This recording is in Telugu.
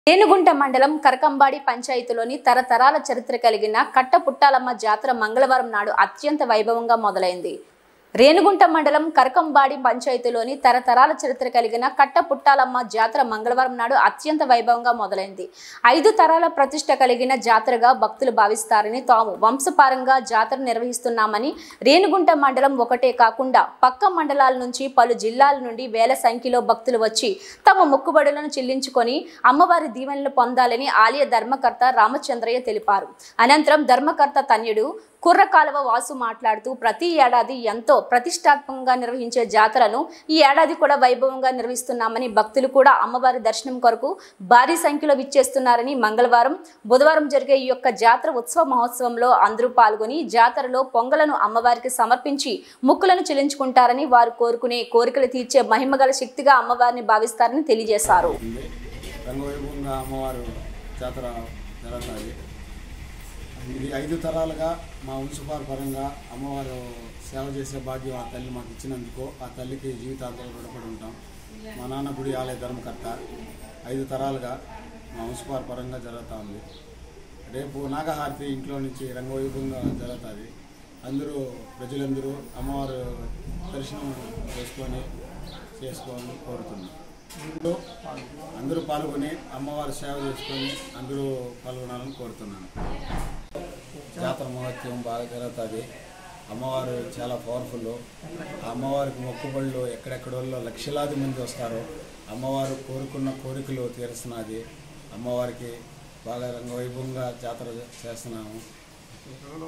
రేణుగుంట మండలం కరకంబాడి పంచాయతీలోని తరతరాల చరిత్ర కలిగిన కట్టపుట్టాలమ్మ జాతర మంగళవారం నాడు అత్యంత వైభవంగా మొదలైంది రేణుగుంట మండలం కరకంబాడి పంచాయతీలోని తరతరాల చరిత్ర కలిగిన కట్టపుట్టాలమ్మ జాతర మంగళవారం నాడు అత్యంత వైభవంగా మొదలైంది ఐదు తరాల ప్రతిష్ట కలిగిన జాతరగా భక్తులు భావిస్తారని తాము వంశపారంగా జాతర నిర్వహిస్తున్నామని రేణుగుంట మండలం ఒకటే కాకుండా పక్క మండలాల నుంచి పలు జిల్లాల నుండి వేల సంఖ్యలో భక్తులు వచ్చి తమ మొక్కుబడులను చెల్లించుకొని అమ్మవారి దీవెనలు పొందాలని ఆలయ ధర్మకర్త రామచంద్రయ్య తెలిపారు అనంతరం ధర్మకర్త తన్యుడు కుర్రకాలువ వాసు మాట్లాడుతూ ప్రతి ఏడాది ఎంతో ప్రతిష్టాత్మకంగా నిర్వహించే జాతరను ఈ ఏడాది కూడా వైభవంగా నిర్వహిస్తున్నామని భక్తులు కూడా అమ్మవారి దర్శనం కొరకు భారీ సంఖ్యలో విచ్చేస్తున్నారని మంగళవారం బుధవారం జరిగే ఈ యొక్క జాతర ఉత్సవ మహోత్సవంలో అందరూ పాల్గొని జాతరలో పొంగలను అమ్మవారికి సమర్పించి ముక్కులను చెల్లించుకుంటారని వారు కోరుకునే కోరికలు తీర్చే మహిమగల శక్తిగా అమ్మవారిని భావిస్తారని తెలియజేశారు ఉంది రంగవైభవంగా అమ్మవారు జాతర జరుగుతుంది ఇది ఐదు తరాలుగా మా వంశపార పరంగా అమ్మవారు సేవ చేసే భాగ్యం ఆ తల్లి మాకు ఇచ్చినందుకు ఆ తల్లికి జీవితాంతాలు రుణపడి ఉంటాం మా నాన్న గుడి ఆలయ ధర్మకర్త ఐదు తరాలుగా మా వంశపార పరంగా జరుగుతూ ఉంది రేపు నాగహారతి ఇంట్లో నుంచి రంగవైభవంగా జరుగుతుంది అందరూ ప్రజలందరూ అమ్మవారు దర్శనం చేసుకొని చేసుకోవాలని కోరుతున్నాం ఇందులో అందరూ పాల్గొని అమ్మవారి సేవ చేసుకొని అందరూ పాల్గొనాలని కోరుతున్నాను జాతర మహత్యం బాగా జరుగుతుంది అమ్మవారు చాలా పవర్ఫుల్ ఆ అమ్మవారికి మొక్కుబళ్ళు ఎక్కడెక్కడోళ్ళు లక్షలాది మంది వస్తారు అమ్మవారు కోరుకున్న కోరికలు తీరుస్తున్నది అమ్మవారికి బాగా రంగవైభవంగా జాతర చేస్తున్నాము